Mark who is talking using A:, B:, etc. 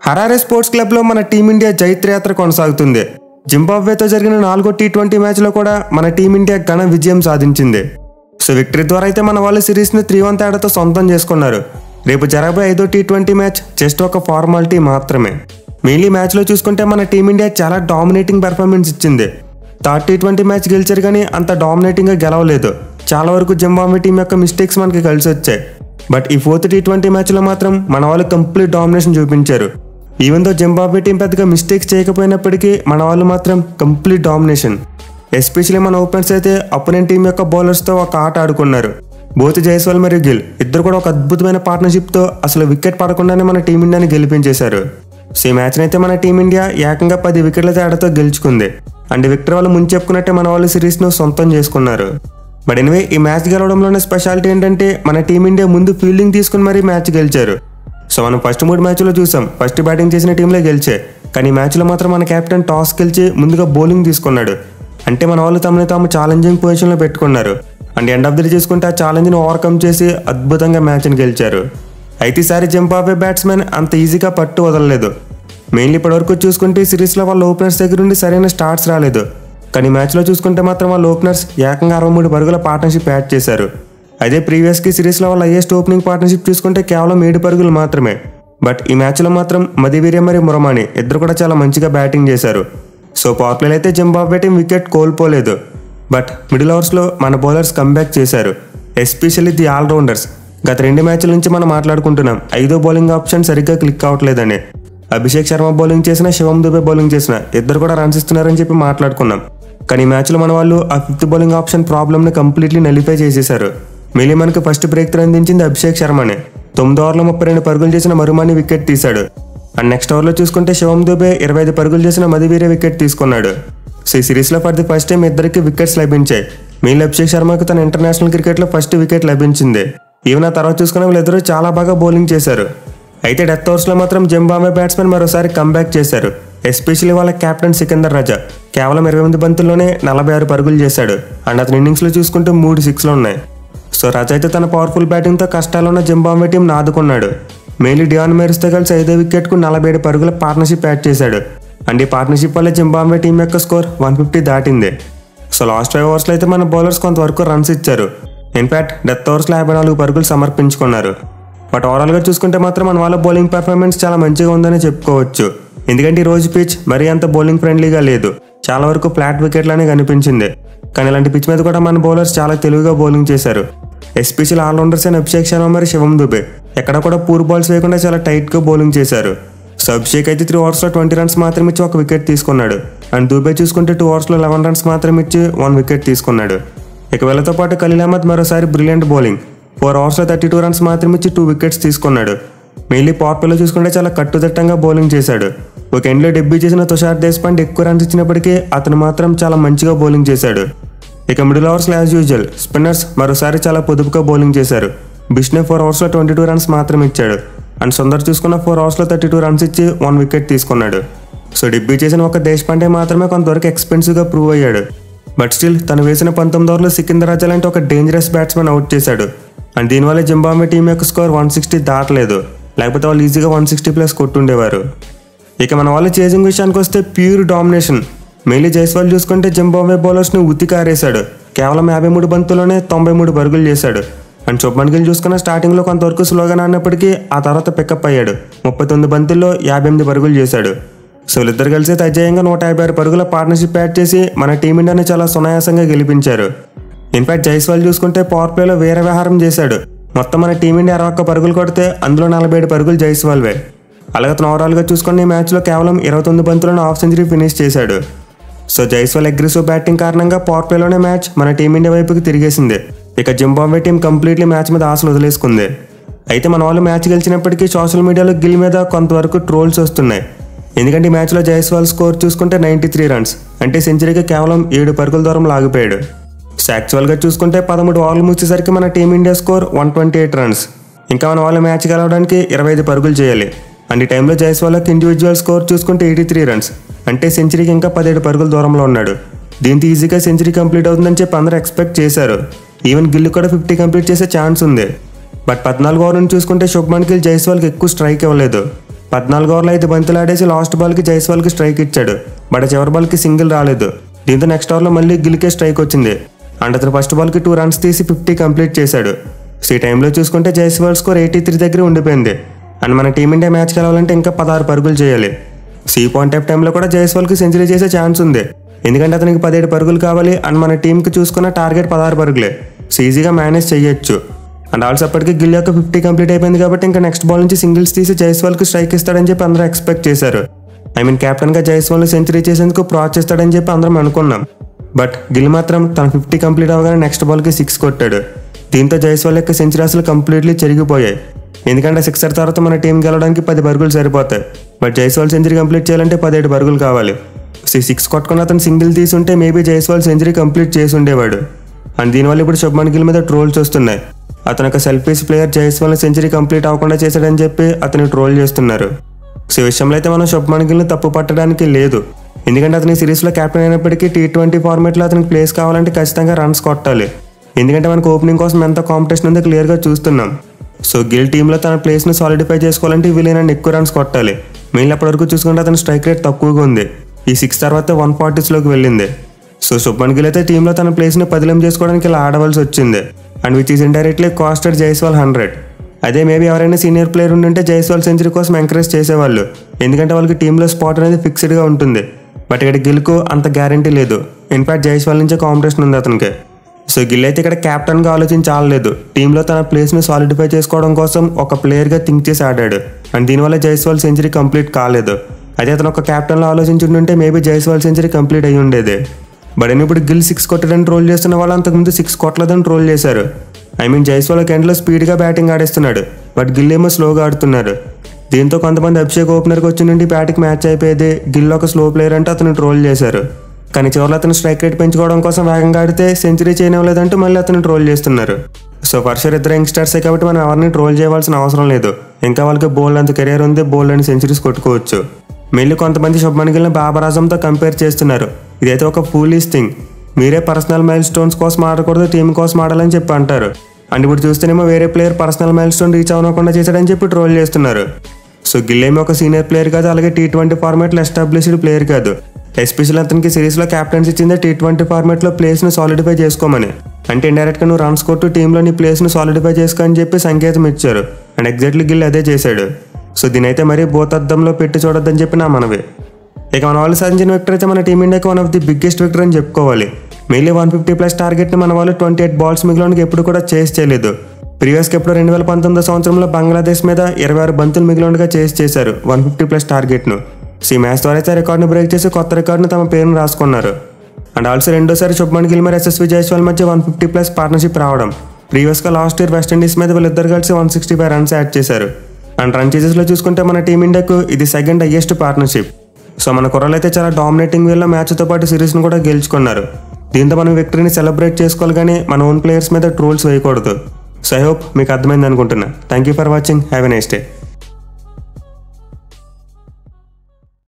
A: Harare sports క్లబ్లో మన team India జైత్రయాత్ర కొనసాగుతుంది జింబాబ్వేతో జరిగిన నాలుగో టీ ట్వంటీ మ్యాచ్లో కూడా మన టీమిండియా ఘన విజయం సాధించింది సో విక్టరీ ద్వారా అయితే మన వాళ్ళు సిరీస్ని త్రీ వన్ తేడాతో సొంతం చేసుకున్నారు రేపు జరగబోయే ఐదో టీ ట్వంటీ మ్యాచ్ జస్ట్ ఒక ఫార్మాలిటీ మాత్రమే మెయిన్లీ మ్యాచ్లో చూసుకుంటే మన టీమిండియా చాలా డామినేటింగ్ పెర్ఫార్మెన్స్ ఇచ్చింది థర్డ్ టీ ట్వంటీ మ్యాచ్ గెలిచారు కానీ అంత డామినేటింగ్గా గెలవలేదు చాలా వరకు జింబాబ్వే టీం యొక్క మిస్టేక్స్ మనకి కలిసి వచ్చాయి బట్ ఈ ఫోర్త్ టీ ట్వంటీ మ్యాచ్లో మాత్రం మన వాళ్ళు కంప్లీట్ డామినేషన్ చూపించారు ఈవెన్ దో జింబాబ్వే టీం పెద్దగా మిస్టేక్స్ చేయకపోయినప్పటికీ మన వాళ్ళు మాత్రం కంప్లీట్ డామినేషన్ ఎస్పెషలీ మన ఓపెనర్స్ అయితే అపోనెంట్ టీం యొక్క బౌలర్స్తో ఒక ఆట ఆడుకున్నారు బోత్ జైస్వాల్ మరియు గిల్ ఇద్దరు కూడా ఒక అద్భుతమైన పార్ట్నర్షిప్తో అసలు వికెట్ పడకుండానే మన టీమిండియాని గెలిపించేశారు సో ఈ మ్యాచ్ని అయితే మన టీమిండియా ఏకంగా పది వికెట్ల తేడాతో గెలుచుకుంది అండ్ విక్టర్ వాళ్ళు ముందు చెప్పుకున్నట్టే మన వాళ్ళు సిరీస్ను సొంతం చేసుకున్నారు బట్ ఎనివే ఈ మ్యాచ్ గెలవడంలోనే స్పెషాలిటీ ఏంటంటే మన టీమిండియా ముందు ఫీల్డింగ్ తీసుకుని మరీ మ్యాచ్ గెలిచారు సో మనం ఫస్ట్ మూడు మ్యాచ్లో చూసాం ఫస్ట్ బ్యాటింగ్ చేసిన టీంలే గెలిచే కానీ ఈ మ్యాచ్లో మాత్రం మన కెప్టెన్ టాస్ గెలిచి ముందుగా బౌలింగ్ తీసుకున్నాడు అంటే మన వాళ్ళు తమని తాము ఛాలెంజింగ్ పొజిషన్లో పెట్టుకున్నారు and end of the day చూసుకుంటే ఆ ఛాలెంజ్ని ఓవర్కమ్ చేసి అద్భుతంగా మ్యాచ్ని గెలిచారు అయితే ఈసారి జింబాబ్వే బ్యాట్స్మెన్ అంత ఈజీగా పట్టు వదలలేదు మెయిన్లీ ఇప్పటివరకు చూసుకుంటే ఈ సిరీస్లో వాళ్ళ ఓపెనర్స్ దగ్గర నుండి సరైన స్టార్ట్స్ రాలేదు కానీ మ్యాచ్లో చూసుకుంటే మాత్రం వాళ్ళ ఓపెనర్స్ ఏకంగా అరవై మూడు పరుగుల పార్ట్నర్షిప్ యాడ్ చేశారు అదే ప్రీవియస్కి సిరీస్లో వాళ్ళ హైయెస్ట్ ఓపెనింగ్ పార్ట్నర్షిప్ చూసుకుంటే కేవలం ఏడు పరుగులు మాత్రమే బట్ ఈ మ్యాచ్లో మాత్రం మదివీర్య మరియు మురమాని ఇద్దరు కూడా చాలా మంచిగా బ్యాటింగ్ చేశారు సో పవర్ ప్లేలో అయితే జింబాబ్వే టీం వికెట్ కోల్పోలేదు బట్ మిడిల్ ఓవర్స్లో మన బౌలర్స్ కంబ్యాక్ చేశారు ఎస్పెషల్లీ ది ఆల్రౌండర్స్ గత రెండు మ్యాచ్ల నుంచి మనం మాట్లాడుకుంటున్నాం ఐదో బౌలింగ్ ఆప్షన్ సరిగ్గా క్లిక్ అవ్వట్లేదని అభిషేక్ శర్మ బౌలింగ్ చేసిన శివం దుబే బౌలింగ్ చేసిన ఇద్దరు కూడా రన్స్ ఇస్తున్నారని చెప్పి మాట్లాడుకున్నాం కానీ ఈ మ్యాచ్లో మన వాళ్ళు ఆ ఫిఫ్త్ బౌలింగ్ ఆప్షన్ ప్రాబ్లమ్ని కంప్లీట్లీ నలిఫై చేసేశారు మిలి మనకి ఫస్ట్ బ్రేక్ త్రూ అందించింది అభిషేక్ శర్మనే తొమ్మిది ఓవర్లో ముప్పై రెండు పరుగులు చేసిన మరుమాని వికెట్ తీశాడు అండ్ నెక్స్ట్ ఓవర్లో చూసుకుంటే శివం దుబే ఇరవై ఐదు పరుగులు చేసిన మదివీరే వికెట్ తీసుకున్నాడు సో ఈ సిరీస్లో ఫర్ ది ఫస్ట్ టైం ఇద్దరికి వికెట్స్ లభించాయి మెయిన్ అభిషేక్ శర్మకు తన ఇంటర్నేషనల్ క్రికెట్లో ఫస్ట్ వికెట్ లభించింది ఈవెన్ ఆ తర్వాత చూసుకున్న వీళ్ళిద్దరూ చాలా బాగా బౌలింగ్ చేశారు అయితే డెత్ ఓవర్స్లో మాత్రం జింబాబే బ్యాట్స్మెన్ మరోసారి కంబ్యాక్ చేశారు ఎస్పెషల్లీ వాళ్ళ కెప్టెన్ సికందర్ రాజా కేవలం ఇరవై ఎనిమిది బంతుల్లోనే నలభై ఆరు పరుగులు చేశాడు అండ్ అతని ఇన్నింగ్స్లో చూసుకుంటే మూడు సిక్స్లు ఉన్నాయి సో రాజా అయితే తన పవర్ఫుల్ బ్యాటింగ్తో కష్టాల్లో ఉన్న జింబాబే టీం నాదుకున్నాడు మెయిన్లీ డియాన్ మేరిస్తో కలిసి ఐదో వికెట్కు నలభై ఏడు పరుగుల పార్ట్నర్షిప్ యాడ్ చేశాడు అండ్ ఈ పార్ట్నర్షిప్ వల్ల జింబాబే టీం యొక్క స్కోర్ వన్ ఫిఫ్టీ దాటింది సో లాస్ట్ ఫైవ్ ఓవర్స్లో అయితే మన బౌలర్స్ కొంతవరకు రన్స్ ఇచ్చారు ఇన్ఫాక్ట్ డెత్ ఓవర్స్లో యాభై నాలుగు పరుగులు సమర్పించుకున్నారు బట్ ఓవరాల్గా చూసుకుంటే మాత్రం మన వాళ్ళ బౌలింగ్ పెర్ఫార్మెన్స్ చాలా మంచిగా ఉందని చెప్పుకోవచ్చు ఎందుకంటే ఈ రోజు పిచ్ మరీ అంత బౌలింగ్ ఫ్రెండ్లీగా లేదు చాలా వరకు ఫ్లాట్ వికెట్లనే కనిపించింది కానీ ఇలాంటి పిచ్ మీద కూడా మన బౌలర్స్ చాలా తెలివిగా బౌలింగ్ చేశారు ఎస్పెషల్ ఆల్రౌండర్స్ అయిన అభిషేక్ శర్మ మరి శివం దుబే ఎక్కడ కూడా పూర్ బాల్స్ వేయకుండా చాలా టైట్గా బౌలింగ్ చేశారు సో అభిషేక్ అయితే త్రీ ఓవర్స్లో ట్వంటీ రన్స్ మాత్రం ఇచ్చి ఒక వికెట్ తీసుకున్నాడు అండ్ దుబే చూసుకుంటే టూ ఓవర్స్లో లెవెన్ రన్స్ మాత్రం ఇచ్చి వన్ వికెట్ తీసుకున్నాడు ఇక వీళ్ళతో పాటు ఖలీల్ అహ్మద్ మరోసారి బ్రిలియంట్ బౌలింగ్ ఫోర్ అవర్స్లో థర్టీ టూ రన్స్ మాత్రం ఇచ్చి టూ వికెట్స్ తీసుకున్నాడు మెయిన్లీ పార్పిలో చూసుకుంటే చాలా కట్టుదిట్టంగా బౌలింగ్ చేశాడు ఒక ఎండ్లో డెబ్యూ చేసిన తుషార్ దేశపాండే ఎక్కువ రన్స్ ఇచ్చినప్పటికీ అతను మాత్రం చాలా మంచిగా బౌలింగ్ చేశాడు ఇక మిడిల్ ఓవర్స్లో యాజ్ యూజువల్ స్పిన్నర్స్ మరోసారి చాలా పొదుపుగా బౌలింగ్ చేశారు బిష్నే ఫోర్ అవర్స్లో ట్వంటీ టూ రన్స్ మాత్రం ఇచ్చాడు అండ్ సుందర్ చూసుకున్న ఫోర్ అవర్స్లో థర్టీ టూ రన్స్ ఇచ్చి వన్ వికెట్ తీసుకున్నాడు సో డెబ్యూ చేసిన ఒక దేశపాండే మాత్రమే కొంతవరకు ఎక్స్పెన్సివ్గా ప్రూవ్ అయ్యాడు బట్ స్టిల్ తను వేసిన పంతొమ్మిది ఓవర్లు సికిందర్ రాజా లాంటి ఒక డేంజరస్ బ్యాట్స్మెన్ అవుట్ చేశాడు అండ్ దీనివల్ల జింబాబే టీం యొక్క స్కోర్ వన్ సిక్స్టీ దాటలేదు లేకపోతే వాళ్ళు ఈజీగా వన్ సిక్స్టీ ప్లస్ కొట్టుండేవారు ఇక మన వాళ్ళ చేసింగ్ విషయానికి వస్తే ప్యూర్ డామినేషన్ మెయిన్లీ జైస్వాల్ చూసుకుంటే జింబాబే బౌలర్స్ని ఉతికారేశాడు కేవలం యాభై మూడు బంతుల్లోనే తొంభై మూడు పరుగులు చేశాడు అండ్ శుభ్మన్ గిల్ చూసుకున్న స్టార్టింగ్లో కొంతవరకు స్లోగా ఆడినప్పటికీ ఆ తర్వాత పికప్ అయ్యాడు ముప్పై తొమ్మిది బంతుల్లో యాభై ఎనిమిది పరుగులు చేశాడు సో వీళ్ళిద్దరు కలిసి అయితే అజేయంగా నూట యాభై ఆరు పరుగుల పార్ట్నర్షిప్ యాడ్ చేసి మన టీమిండియాని చాలా సునాయాసంగా గెలిపించారు ఇన్ఫాక్ట్ జైస్వాల్ చూసుకుంటే పవర్ ప్లేలో వేరే వ్యవహారం చేశాడు మొత్తం మన టీమిండియా అరవై ఒక్క పరుగులు కొడితే అందులో నలభై ఏడు పరుగులు జైస్వాల్వే అలాగే అతను ఓవరాల్గా చూసుకున్న ఈ మ్యాచ్లో కేవలం ఇరవై తొమ్మిది బంతులను హాఫ్ సెంచరీ ఫినిష్ చేశాడు సో జైస్వాల్ అగ్రెసివ్ బ్యాటింగ్ కారణంగా పవర్ ప్లేలోనే మ్యాచ్ మన టీమిండియా వైపుకి తిరిగేసింది ఇక జింబాబే టీం కంప్లీట్లీ మ్యాచ్ మీద ఆశలు వదిలేసుకుంది అయితే మన వాళ్ళు మ్యాచ్ గెలిచినప్పటికీ సోషల్ మీడియాలో గిల్ మీద కొంతవరకు ట్రోల్స్ వస్తున్నాయి ఎందుకంటే ఈ మ్యాచ్లో జైస్వాల్ స్కోర్ చూసుకుంటే నైంటీ త్రీ రన్స్ అంటే సెంచరీకి కేవలం ఏడు పరుగుల దూరం లాగిపోయాడు సో యాక్చువల్గా చూసుకుంటే పదమూడు ఓవర్లు ముచ్చేసరికి మన team India score one twenty eight runs ఇంకా మన వాళ్ళ మ్యాచ్ గెలవడానికి ఇరవై ఐదు పరుగులు చేయాలి అండ్ ఈ టైంలో జైస్వాల్కి ఇండివిజువల్ స్కోర్ చూసుకుంటే ఎయిటీ త్రీ రన్స్ అంటే సెంచరీకి ఇంకా పదిహేడు పరుగుల దూరంలో ఉన్నాడు దీంతో ఈజీగా సెంచరీ కంప్లీట్ అవుతుందని చెప్పి అందరూ ఎక్స్పెక్ట్ చేశారు ఈవెన్ గిల్లు కూడా ఫిఫ్టీ కంప్లీట్ చేసే ఛాన్స్ ఉంది బట్ పద్నాలుగు ఓవర్ నుంచి చూసుకుంటే శుభ్మన్ గిల్ జైస్వాల్కి ఎక్కువ స్ట్రైక్ ఇవ్వలేదు పద్నాలుగు ఓవర్లు అయితే బంతులు ఆడేసి లాస్ట్ బాల్కి జైస్వాల్కి స్ట్రైక్ ఇచ్చాడు బట్ చివరి బాల్కి సింగిల్ రాలేదు దీంతో నెక్స్ట్ ఓవర్లో మళ్ళీ గిల్కే స్ట్రైక్ వచ్చింది అండ్ అతను ఫస్ట్ బాల్కి టూ రన్స్ తీసి ఫిఫ్టీ కంప్లీట్ చేశాడు సో ఈ టైంలో చూసుకుంటే జైస్వాల్ స్కోర్ ఎయిటీ త్రీ దగ్గర ఉండిపోయింది అండ్ మన టీమిండియా మ్యాచ్ గెలవాలంటే ఇంకా పదహారు పరుగులు చేయాలి సి పాయింట్ ఆఫ్ టైంలో కూడా జైస్వాల్కి సెంచరీ చేసే ఛాన్స్ ఉంది ఎందుకంటే అతనికి పదిహేడు పరుగులు కావాలి అండ్ మన టీంకి చూసుకున్న టార్గెట్ పదహారు పరుగులే సో ఈజీగా మేనేజ్ చేయొచ్చు అండ్ ఆల్సో అప్పటికి గిల్ యొక్క ఫిఫ్టీ కంప్లీట్ అయిపోయింది కాబట్టి ఇంకా నెక్స్ట్ బాల్ నుంచి సింగిల్స్ తీసి జైస్వాల్కి స్ట్రైక్ ఇస్తాడని చెప్పి అందరూ ఎక్స్పెక్ట్ చేశారు ఐ మీన్ కెప్టెన్గా జైస్వాల్ని సెంచరీ చేసేందుకు ప్రోత్సహిస్తాడని చెప్పి అందరం అనుకున్నాం బట్ గిల్ మాత్రం తన ఫిఫ్టీ కంప్లీట్ అవగానే నెక్స్ట్ బాల్కి సిక్స్ కొట్టాడు దీంతో జైస్వాల్ యొక్క సెంచరీ అసలు కంప్లీట్లీ చెరిగిపోయాయి ఎందుకంటే సిక్సర్ తర్వాత మన టీం గెలవడానికి పది పరుగులు సరిపోతాయి బట్ జైస్వాల్ సెంచరీ కంప్లీట్ చేయాలంటే పదిహేడు పరుగులు కావాలి సో సిక్స్ కొట్టుకుని అతను సింగిల్ తీసుంటే మేబీ జైస్వాల్ సెంచరీ కంప్లీట్ చేసి ఉండేవాడు అండ్ దీనివల్ల ఇప్పుడు శుభ్మన్ గిల్ మీద ట్రోల్స్ వస్తున్నాయి అతను ఒక selfish player Jaiswal century complete అవ్వకుండా చేశాడని చెప్పి అతని ట్రోల్ చేస్తున్నారు సో ఈ విషయంలో అయితే మనం శుభ్మన్ గిల్ని తప్పు పట్టడానికి లేదు ఎందుకంటే అతని సిరీస్లో కెప్టెన్ అయినప్పటికీ టీ ట్వంటీ ఫార్మాట్లో అతనికి ప్లేస్ కావాలంటే ఖచ్చితంగా రన్స్ కొట్టాలి ఎందుకంటే మనకు ఓపెనింగ్ కోసం ఎంత కాంపిటీషన్ ఉందో క్లియర్గా చూస్తున్నాం సో గిల్ టీంలో తన ప్లేస్ని సాలిడిఫై చేసుకోవాలంటే వీలైన ఎక్కువ రన్స్ కొట్టాలి మెయిన్ అప్పటివరకు చూసుకుంటే అతని స్ట్రైక్ రేట్ తక్కువగా ఉంది ఈ సిక్స్ తర్వాత వన్ ఫార్టీస్లోకి వెళ్ళింది సో శుభ్మన్ గిల్ అయితే టీంలో తన ప్లేస్ని పదిలం చేసుకోవడానికి ఇలా ఆడవలసి వచ్చింది and which is indirectly costed Jaiswal hundred అదే మేబీ ఎవరైనా సీనియర్ ప్లేయర్ ఉండుంటే జైస్వాల్ సెంచరీ కోసం ఎంకరేజ్ చేసేవాళ్ళు ఎందుకంటే వాళ్ళకి టీంలో స్పాట్ అనేది ఫిక్స్డ్గా ఉంటుంది బట్ ఇక్కడ గిల్కు అంత గ్యారంటీ లేదు ఇన్ఫాక్ట్ జైస్వాల్ నుంచే కాంపిటీషన్ ఉంది అతనికి సో గిల్ అయితే ఇక్కడ కెప్టెన్గా ఆలోచించాలలేదు టీంలో తన ప్లేస్ని సాలిడిఫై చేసుకోవడం కోసం ఒక ప్లేయర్గా థింక్ చేసి ఆడాడు అండ్ దీనివల్ల జైస్వాల్ సెంచరీ కంప్లీట్ కాలేదు అదే అతను ఒక కెప్టెన్లో ఆలోచించుంటుంటే మేబీ జైస్వాల్ సెంచరీ కంప్లీట్ అయ్యి ఉండేది బట్ నేను ఇప్పుడు గిల్ సిక్స్ కొట్టడానికి ట్రోల్ చేస్తున్న వాళ్ళు అంతకుముందు సిక్స్ కొట్టలేదని ట్రోల్ చేశారు ఐ మీన్ జైస్వాల్ ఒక ఎండ్లో స్పీడ్గా బ్యాటింగ్ ఆడేస్తున్నాడు బట్ గిల్ ఏమో స్లోగా ఆడుతున్నారు దీంతో కొంతమంది అభిషేక్ ఓపెనర్కి వచ్చి నుండి బ్యాట్కి మ్యాచ్ అయిపోయేది గిల్ ఒక స్లో ప్లేయర్ అంటే అతను ట్రోల్ చేశారు కానీ చివరిలో అతను స్ట్రైక్ రేట్ పెంచుకోవడం కోసం వేగంగా ఆడితే సెంచరీ చేయనివ్వలేదంటూ మళ్ళీ అతను ట్రోల్ చేస్తున్నారు సో ఫర్షర్ ఇద్దరు యంగ్స్టర్సే కాబట్టి మనం ఎవరిని ట్రోల్ చేయవలసిన అవసరం లేదు ఇంకా వాళ్ళకి బోల్డ్ అంత కెరీర్ ఉంది బోల్డ్ అని సెంచరీస్ కొట్టుకోవచ్చు మళ్ళీ కొంతమంది శుభ్మన్ గిల్ని బాబరాజంతో కంపేర్ చేస్తున్నారు ఇదైతే ఒక ఫూలీస్ థింగ్ మీరే పర్సనల్ మైల్ స్టోన్స్ కోసం ఆడకూడదు టీం కోసం ఆడాలని చెప్పి అంటారు అండ్ ఇప్పుడు చూస్తేనేమో వేరే player personal milestone reach అవ్వకుండా చేశాడని చెప్పి ట్రోల్ చేస్తున్నారు సో గిల్లేమో ఒక సీనియర్ ప్లేయర్ కాదు అలాగే టీ ట్వంటీ ఫార్మాట్లో ఎస్టాబ్లిష్డ్ ప్లేయర్ కాదు ఎస్పెషల్ అతనికి సిరీస్లో క్యాప్టెన్స్ ఇచ్చిందే టీ ట్వంటీ ఫార్మాట్లో ప్లేస్ను సాలిడిఫై చేసుకోమని అంటే ఇండైరెక్ట్గా నువ్వు రన్స్ కొట్టు టీంలో నీ ప్లేస్ను సాలిడిఫై చేసుకో అని చెప్పి సంకేతం ఇచ్చారు అండ్ ఎగ్జాక్ట్లీ గిల్ అదే చేశాడు సో దీనైతే మరీ భూతద్దంలో పెట్టి చూడొద్దని చెప్పి నా మనవి ఇక మన వాళ్ళు సాధించిన విక్టర్ అయితే మన టీమిండియాకి one of the biggest victory అని చెప్పుకోవాలి మెయిన్లీ వన్ ఫిఫ్టీ ప్లస్ టార్గెట్ని మన వాళ్ళు ట్వంటీ ఎయిట్ బాల్స్ మిగిలినకి ఎప్పుడు కూడా చేసి చేయలేదు ప్రీవియస్కి ఎప్పుడు రెండు వేల పంతొమ్మిదో సంవత్సరంలో బంగ్లాదేశ్ మీద ఇరవై ఆరు బంతులు మిగిలినగా చేసి చేశారు వన్ ఫిఫ్టీ ప్లస్ టార్గెట్ను సో ఈ మ్యాచ్ ద్వారా అయితే రికార్డును బ్రేక్ చేసి కొత్త రికార్డును తమ పేరును రాసుకున్నారు అండ్ ఆల్సో రెండోసారి శుభ్మన్ గిల్ మరి ఎస్ఎస్వి జైస్వాల్ మధ్య వన్ ఫిఫ్టీ ప్లస్ పార్ట్నర్షిప్ రావడం ప్రీవియస్గా లాస్ట్ ఇయర్ వెస్టిండీస్ మీద వీళ్ళిద్దరు కలిసి one sixty five runs add చేశారు అండ్ రన్ చేసేస్లో చూసుకుంటే మన టీమిండియాకు ఇది సెకండ్ హయ్యెస్ట్ పార్ట్నర్షిప్ సో మన కుర్రలు అయితే చాలా డామినేటింగ్ వేలో మ్యాచ్తో పాటు సిరీస్ను కూడా గెలుచుకున్నారు దీంతో మనం విక్టరీని సెలబ్రేట్ చేసుకోవాలి కానీ మన ఓన్ ప్లేయర్స్ మీద ట్రోల్స్ వేయకూడదు సో ఐ హోప్ మీకు అర్థమైంది అనుకుంటున్నా thank you for watching have a nice day